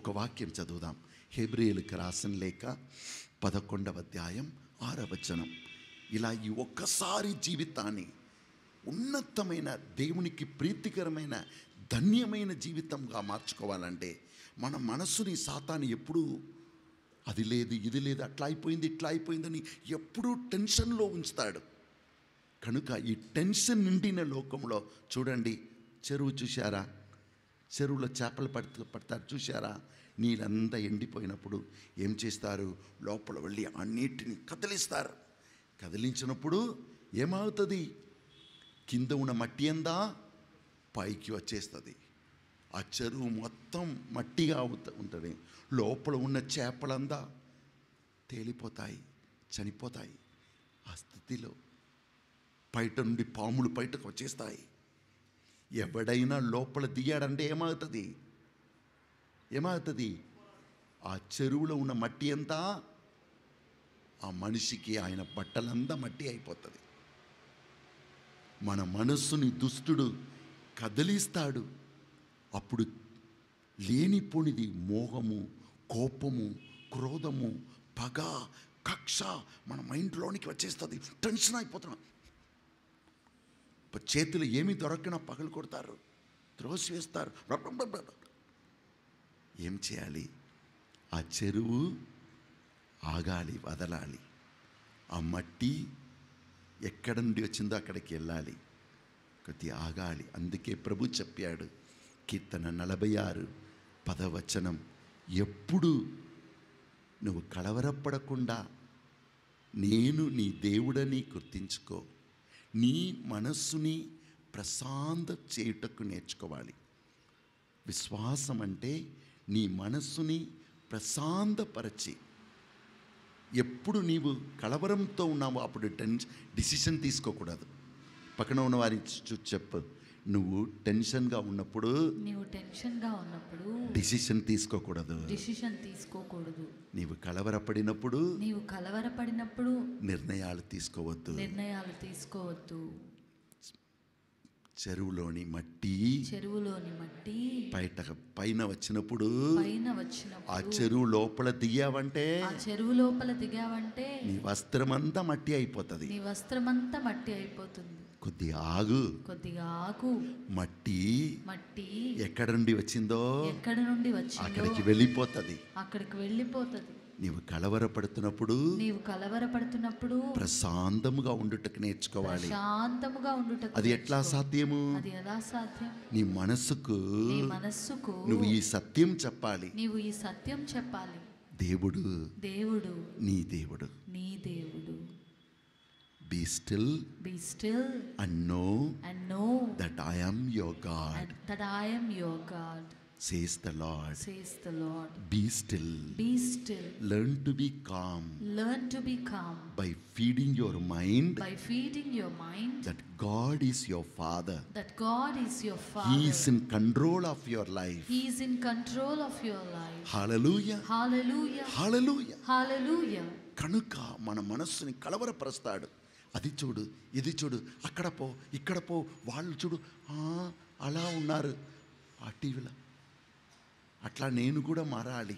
ఒక వాక్యం చదువుదాం హెబ్రియులకు రాసిన లేక పదకొండవ అధ్యాయం ఆరవచనం ఇలా ఈ ఒక్కసారి జీవితాన్ని ఉన్నతమైన దేవునికి ప్రీతికరమైన ధన్యమైన జీవితంగా మార్చుకోవాలంటే మన మనస్సుని సాతాను ఎప్పుడూ అది లేదు ఇది లేదు అట్లా అయిపోయింది ఇట్లా అయిపోయిందని ఎప్పుడూ టెన్షన్లో ఉంచుతాడు కనుక ఈ టెన్షన్ నిండిన లోకంలో చూడండి చెరువు చూశారా చెరువులో చేపలు పడుతూ పడతారు చూశారా నీళ్ళంతా ఎండిపోయినప్పుడు ఏం చేస్తారు లోపల వెళ్ళి ఆ నీటిని కదిలిస్తారు కదిలించినప్పుడు ఏమవుతుంది కింద ఉన్న మట్టి అందా పైకి వచ్చేస్తుంది ఆ చెరువు మొత్తం మట్టిగా అవుత- ఉంటుంది లోపల ఉన్న చేపలందా తేలిపోతాయి చనిపోతాయి ఆ స్థితిలో బయట నుండి పాములు బయటకు వచ్చేస్తాయి ఎవడైనా లోపల దిగాడంటే ఏమవుతుంది ఏమవుతుంది ఆ చెరువులో ఉన్న మట్టి అంతా ఆ మనిషికి ఆయన బట్టలంతా మట్టి అయిపోతుంది మన మనస్సుని దుష్టుడు కదిలిస్తాడు అప్పుడు లేనిపోనిది మోహము కోపము క్రోధము పగ కక్ష మన మైండ్లోనికి వచ్చేస్తుంది టెన్షన్ అయిపోతున్నాం ఇప్పుడు చేతులు ఏమి దొరకనా పగలు కొడతారు త్రోసివేస్తారు రబ్బబ్బబ్బ. ఏం చేయాలి ఆ చెరువు ఆగాలి వదలాలి ఆ మట్టి ఎక్కడ నుండి వచ్చిందో అక్కడికి వెళ్ళాలి కొద్ది ఆగాలి అందుకే ప్రభు చెప్పాడు కీర్తన నలభై ఆరు పదవచనం ఎప్పుడు నువ్వు కలవరపడకుండా నేను నీ దేవుడని గుర్తించుకో నీ మనస్సుని ప్రశాంత చేయుటకు నేర్చుకోవాలి విశ్వాసం అంటే నీ మనస్సుని ప్రశాంతపరచి ఎప్పుడు నీవు కలవరంతో ఉన్నావో అప్పుడు టెన్ డిసిషన్ తీసుకోకూడదు పక్కన ఉన్న వారి చూ చెప్పు నువ్వు టెన్షన్గా ఉన్నప్పుడు నీవు టెన్షన్గా ఉన్నప్పుడు డిసిషన్ తీసుకోకూడదు డిసిషన్ తీసుకోకూడదు నీవు కలవరపడినప్పుడు నీవు కలవరపడినప్పుడు నిర్ణయాలు తీసుకోవద్దు నిర్ణయాలు తీసుకోవద్దు చెరువులోని మట్టి చెరువులోని మట్టి బయట పైన వచ్చినప్పుడు పైన ఆ వచ్చినప్పుడు చెరువు లోపల దిగావంటే ఆ చెరువు లోపల దిగావంటే నీ వస్త్రమంతా మట్టి అయిపోతుంది నీ వస్త్రమంతా మట్టి అయిపోతుంది కొద్ది ఆగు కొద్దిగా ఆకు మట్టి మట్టి ఎక్కడ నుండి వచ్చిందో ఎక్కడి నుండి వచ్చిందో అక్కడికి వెళ్ళిపోతుంది అక్కడికి వెళ్ళిపోతుంది నీవు కలవరపడుతున్నప్పుడు నీవు కలవరపడుతున్నప్పుడు ప్రశాంతముగా ఉండుటకు నేర్చుకోవాలి శాంతముగా ఉండుటకు అది ఎట్లా సాధ్యము అది ఎలా సాధ్యం నీ మనస్సుకు నీ మనస్సుకు నువ్వు ఈ సత్యం చెప్పాలి నీవు ఈ సత్యం చెప్పాలి దేవుడు దేవుడు నీ దేవుడు నీ దేవుడు be still be still and know and know that I am your God దట్ ఐ am your God says the Lord says the Lord be still be still learn to be calm learn to be calm by feeding your mind by feeding your mind that God is your father that God is your he father is in control of your life he is in control of your life hallelujah hallelujah hallelujah hallelujah కనుక మన మనస్సుని కలవరపరుస్తాడు అది చూడు ఇది చూడు అక్కడ పో ఇక్కడ పో వాళ్ళు చూడు ఆ, అలా ఉన్నారు ఆ టీవీలో అట్లా నేను కూడా మారాలి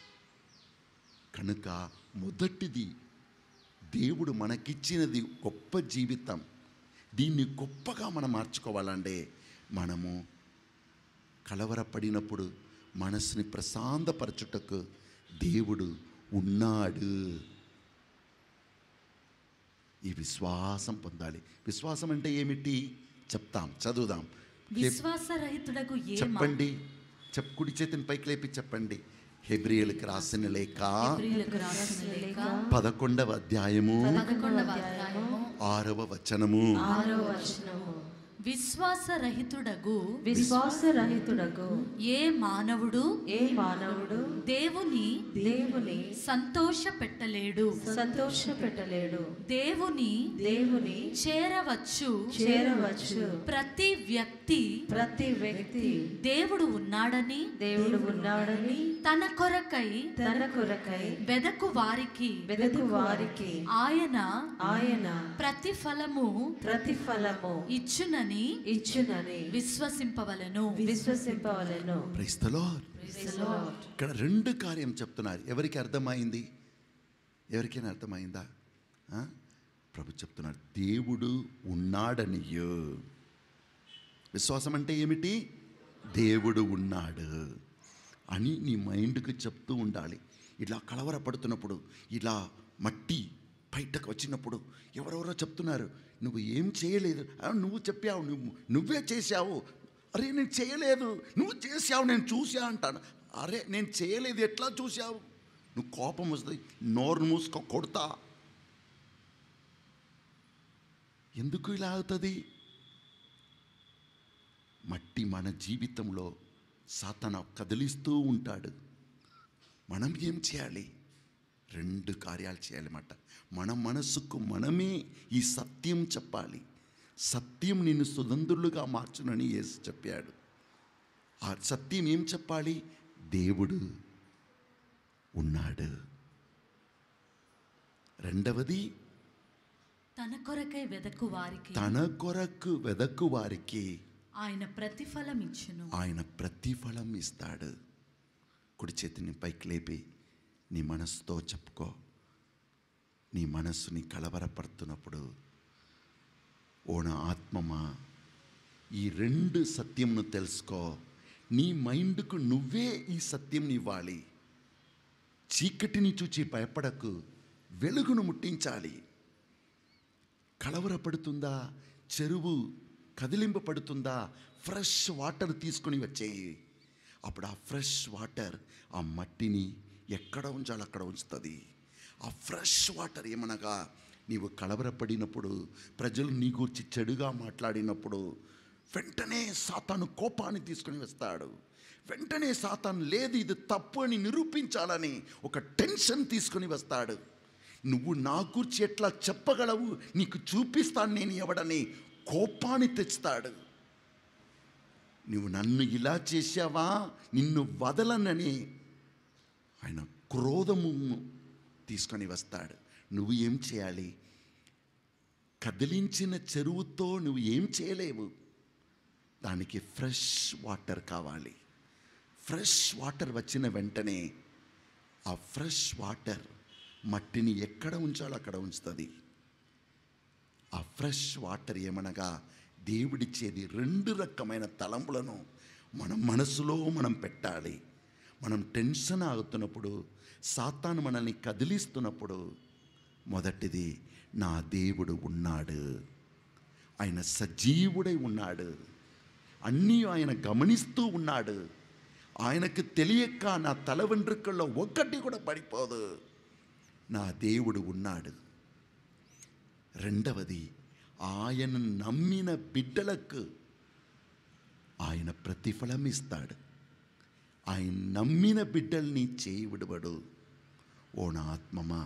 కనుక మొదటిది దేవుడు మనకిచ్చినది గొప్ప జీవితం దీన్ని గొప్పగా మనం మార్చుకోవాలంటే మనము కలవరపడినప్పుడు మనసుని ప్రశాంతపరచుటకు దేవుడు ఉన్నాడు ఈ విశ్వాసం పొందాలి విశ్వాసం అంటే ఏమిటి చెప్తాం చదువుదాం విశ్వాసరహితుడకు ఏ చెప్పండి చెప్ కుడి చేతిని పైకి లేపి చెప్పండి హెబ్రియలకు రాసిన లేక ప్రియులకు రాసిన లేఖ పదకొండవ అధ్యాయము పదకొండవ అధ్యాయము ఆరవ వచనము ఆరో వచనము విశ్వాసరహితుడగు విశ్వాసరహితుడకు ఏ మానవుడు ఏ మానవుడు దేవుని దేవుని సంతోష పెట్టలేడు సంతోష పెట్టలేడు దేవుని దేవుని చేరవచ్చు చేరవచ్చు ప్రతి వ్యక్తి ప్రతి వ్యక్తి దేవుడు ఉన్నాడని దేవుడు ఉన్నాడని తన కొరకై తన కొరకై వెదకు వారికి వెదకు వారికి ఆయన ఆయన ప్రతిఫలము ప్రతిఫలము ఇచ్చునని ఇచ్చునని ఇచ్చునని విశ్వసింపవలను విశ్వసింపవలెను క్రైస్తలో Praise the Lord. ఇక్కడ రెండు కార్యం చెప్తున్నారు ఎవరికి అర్థమైంది ఎవరికైనా అర్థమైందా ఆ? ప్రభు చెప్తున్నాడు దేవుడు ఉన్నాడనియో విశ్వాసం అంటే ఏమిటి దేవుడు ఉన్నాడు అని నీ మైండ్కి చెప్తూ ఉండాలి ఇలా కలవరపడుతున్నప్పుడు ఇలా మట్టి బయటకు వచ్చినప్పుడు ఎవరెవరో చెప్తున్నారు నువ్వు ఏం చేయలేదు ఆ, నువ్వు చెప్పావు నువ్వు నువ్వే చేశావు అరే నేను చేయలేదు నువ్వు చేశావు నేను చూసా అంటాను అరే నేను చేయలేదు ఎట్లా చూశావు నువ్వు కోపం వస్తుంది నోరు మూసుకో కొడతా ఎందుకు ఇలా అవుతుంది మట్టి మన జీవితంలో సాతన కదిలిస్తూ ఉంటాడు మనం ఏం చేయాలి రెండు కార్యాలు చేయాలన్నమాట మన మనస్సుకు మనమే ఈ సత్యం చెప్పాలి సత్యం నిన్ను సుదందులుగా మార్చునని యేసు చెప్పాడు ఆ సత్యం ఏం చెప్పాలి దేవుడు ఉన్నాడు రెండవది తన కొరకై వెదకు వారికి తన కొరకు వెదకు వారికి ఆయన ప్రతిఫలం ఇచ్చును ఆయన ప్రతిఫలం ఇస్తాడు కుడి చేతిని పైకి లేపి నీ మనస్సుతో చెప్పుకో నీ మనస్సుని కలవరపడుతున్నప్పుడు ఓ నా ఆత్మమా ఈ రెండు సత్యంను తెలుసుకో నీ మైండ్కు నువ్వే ఈ సత్యంని ఇవ్వాలి చీకటిని చూచి భయపడకు వెలుగును ముట్టించాలి కలవరపడుతుందా చెరువు కదిలింపబడుతుందా ఫ్రెష్ వాటర్ తీసుకొని వచ్చేయి అప్పుడు ఆ ఫ్రెష్ వాటర్ ఆ మట్టిని ఎక్కడ ఉంచాలో అక్కడ ఉంచుతుంది ఆ ఫ్రెష్ వాటర్ ఏమనగా నీవు కలవరపడినప్పుడు ప్రజలు నీ గురించి చెడుగా మాట్లాడినప్పుడు వెంటనే సాతాను కోపాన్ని తీసుకొని వస్తాడు వెంటనే సాతాను లేదు ఇది తప్పు అని నిరూపించాలని ఒక టెన్షన్ తీసుకొని వస్తాడు నువ్వు నా గురించి ఎట్లా చెప్పగలవు నీకు చూపిస్తాను నేను ఎవడని కోపాన్ని తెస్తాడు నువ్వు నన్ను ఇలా చేశావా నిన్ను వదలనని ఆయన క్రోధము తీసుకొని వస్తాడు నువ్వు ఏం చేయాలి కదిలించిన చెరువుతో నువ్వు ఏం చేయలేవు దానికి ఫ్రెష్ వాటర్ కావాలి ఫ్రెష్ వాటర్ వచ్చిన వెంటనే ఆ ఫ్రెష్ వాటర్ మట్టిని ఎక్కడ ఉంచాలో అక్కడ ఉంచుతుంది ఆ ఫ్రెష్ వాటర్ ఏమనగా దేవుడిచ్చేది రెండు రకమైన తలంపులను మన మనసులో మనం పెట్టాలి మనం టెన్షన్ ఆగుతున్నప్పుడు సాతాను మనల్ని కదిలిస్తున్నప్పుడు మొదటిది నా దేవుడు ఉన్నాడు ఆయన సజీవుడై ఉన్నాడు అన్నీ ఆయన గమనిస్తూ ఉన్నాడు ఆయనకు తెలియక నా తల వెంట్రుకల్లో ఒక్కటి కూడా పడిపోదు నా దేవుడు ఉన్నాడు రెండవది ఆయన నమ్మిన బిడ్డలకు ఆయన ప్రతిఫలం ఇస్తాడు ఆయన నమ్మిన బిడ్డల్ని చేయి విడవడు ఓ నా ఆత్మమా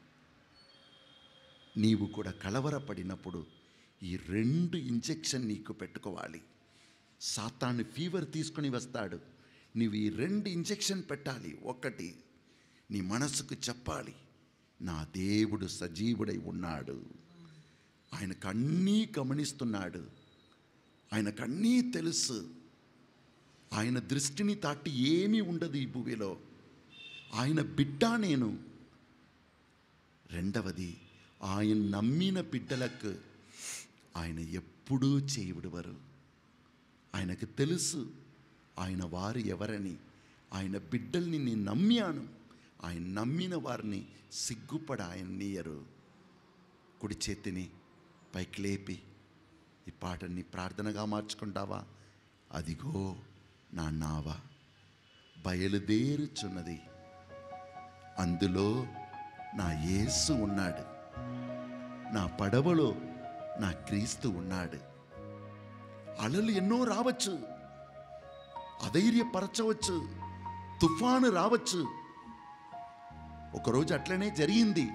నీవు కూడా కలవరపడినప్పుడు ఈ రెండు ఇంజెక్షన్ నీకు పెట్టుకోవాలి సాతాన్ని ఫీవర్ తీసుకొని వస్తాడు నీవు ఈ రెండు ఇంజెక్షన్ పెట్టాలి ఒకటి నీ మనసుకు చెప్పాలి నా దేవుడు సజీవుడై ఉన్నాడు ఆయనకు అన్నీ గమనిస్తున్నాడు ఆయనకు అన్నీ తెలుసు ఆయన దృష్టిని తాటి ఏమీ ఉండదు ఈ భూమిలో ఆయన బిడ్డ నేను రెండవది ఆయన నమ్మిన బిడ్డలకు ఆయన ఎప్పుడూ చేయవిడవరు ఆయనకు తెలుసు ఆయన వారు ఎవరని ఆయన బిడ్డల్ని నేను నమ్మాను ఆయన నమ్మిన వారిని సిగ్గుపడ ఆయన నీయరు కుడి చేతిని పైకి లేపి ఈ పాటని ప్రార్థనగా మార్చుకుంటావా అదిగో నా నావ బయలుదేరుచున్నది అందులో నా యేసు ఉన్నాడు నా పడవలో నా క్రీస్తు ఉన్నాడు అలలు ఎన్నో రావచ్చు అధైర్యపరచవచ్చు తుఫాను రావచ్చు ఒకరోజు అట్లనే జరిగింది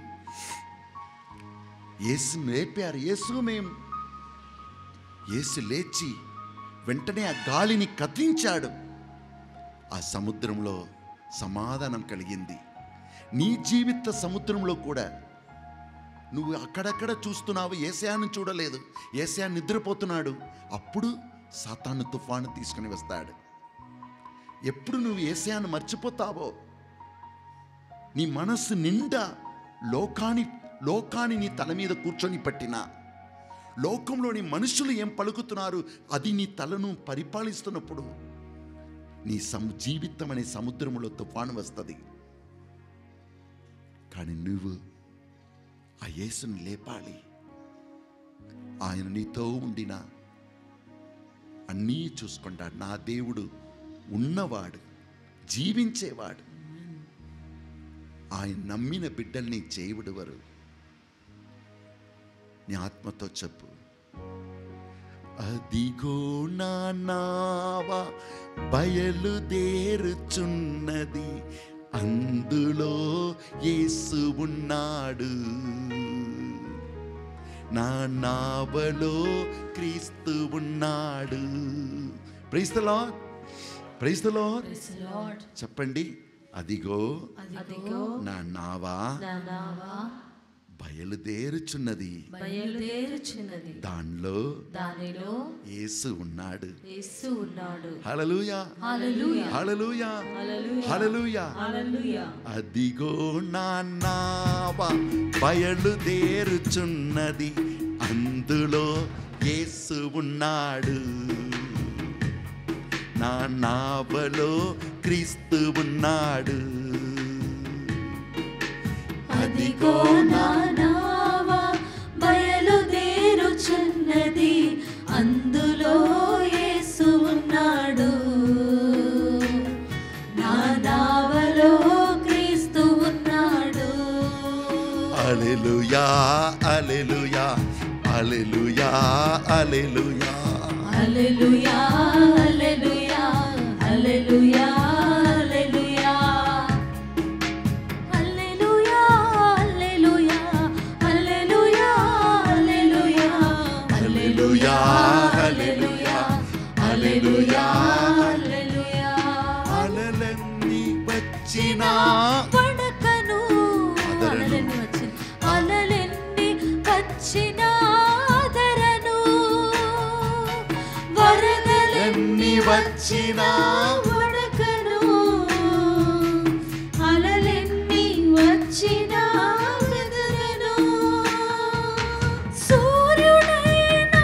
యేసు లేపారు యేసు మేం యేసు లేచి వెంటనే ఆ గాలిని కదిలించాడు ఆ సముద్రంలో సమాధానం కలిగింది నీ జీవిత సముద్రంలో కూడా నువ్వు అక్కడక్కడ చూస్తున్నావు ఏసయాను చూడలేదు ఏసయా నిద్రపోతున్నాడు అప్పుడు సాతాను తుఫాను తీసుకుని వస్తాడు ఎప్పుడు నువ్వు ఏసయాను మర్చిపోతావో నీ మనస్సు నిండా లోకాని లోకాన్ని నీ తల మీద కూర్చొని పట్టినా లోకంలోని మనుషులు ఏం పలుకుతున్నారు అది నీ తలను పరిపాలిస్తున్నప్పుడు నీ సము జీవితం అనే సముద్రంలో తుఫాను వస్తుంది కానీ నువ్వు ఆ యేసుని లేపాలి ఆయన నీతో ఉండిన అన్నీ చూసుకుంటాడు నా దేవుడు ఉన్నవాడు జీవించేవాడు ఆయన నమ్మిన బిడ్డల్ని చేయబడివారు నీ ఆత్మతో చెప్పు అదిగో నా నావ బయలుదేరుచున్నది అందులో యేసు ఉన్నాడు నా నావలో క్రీస్తు ఉన్నాడు ప్రైస్తలో ప్రైస్తలో లార్డ్ చెప్పండి అదిగో అదిగో నా నావా నా నావా బయలుదేరుచున్నది బయలుదేరుచున్నది దానిలో దానిలో యేసు ఉన్నాడు యేసు ఉన్నాడు హల్లెలూయా హల్లెలూయా హల్లెలూయా హల్లెలూయా హల్లెలూయా హల్లెలూయా అదిగో నా నావ బయలుదేరుచున్నది అందులో యేసు ఉన్నాడు నా నావలో క్రీస్తు ఉన్నాడు అదిగో నా నావా బయలుదేరుచున్నది అందులో యేసు ఉన్నాడు నా నావలో క్రీస్తు ఉన్నాడు alleluia alleluia alleluia alleluia hallelujah hallelujah hallelujah hallelujah hallelujah hallelujah hallelujah hallelujah hallelujah hallelujah hallelujah అలలన్నీ వచ్చినా పడకను అదరను. అలలెన్ని వచ్చిన అలలెన్ని వచ్చిన ఆదరను వరదలెన్ని వచ్చిన వడకను అలలెన్ని వచ్చిన బెదరను సూర్యుడైనా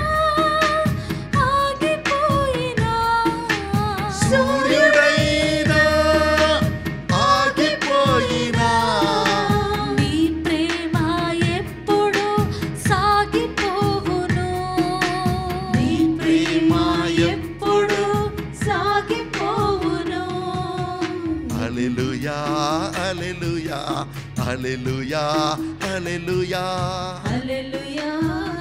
ఆగిపోయినా సూర్యుడైనా ఆగిపోయినా నీ ప్రేమ ఎప్పుడు సాగిపోవును నీ ప్రేమ ఎప్పుడు సాగిపోవును అలెలుయా అలెలుయా అలెలుయా అలెలుయా హల్లెలూయా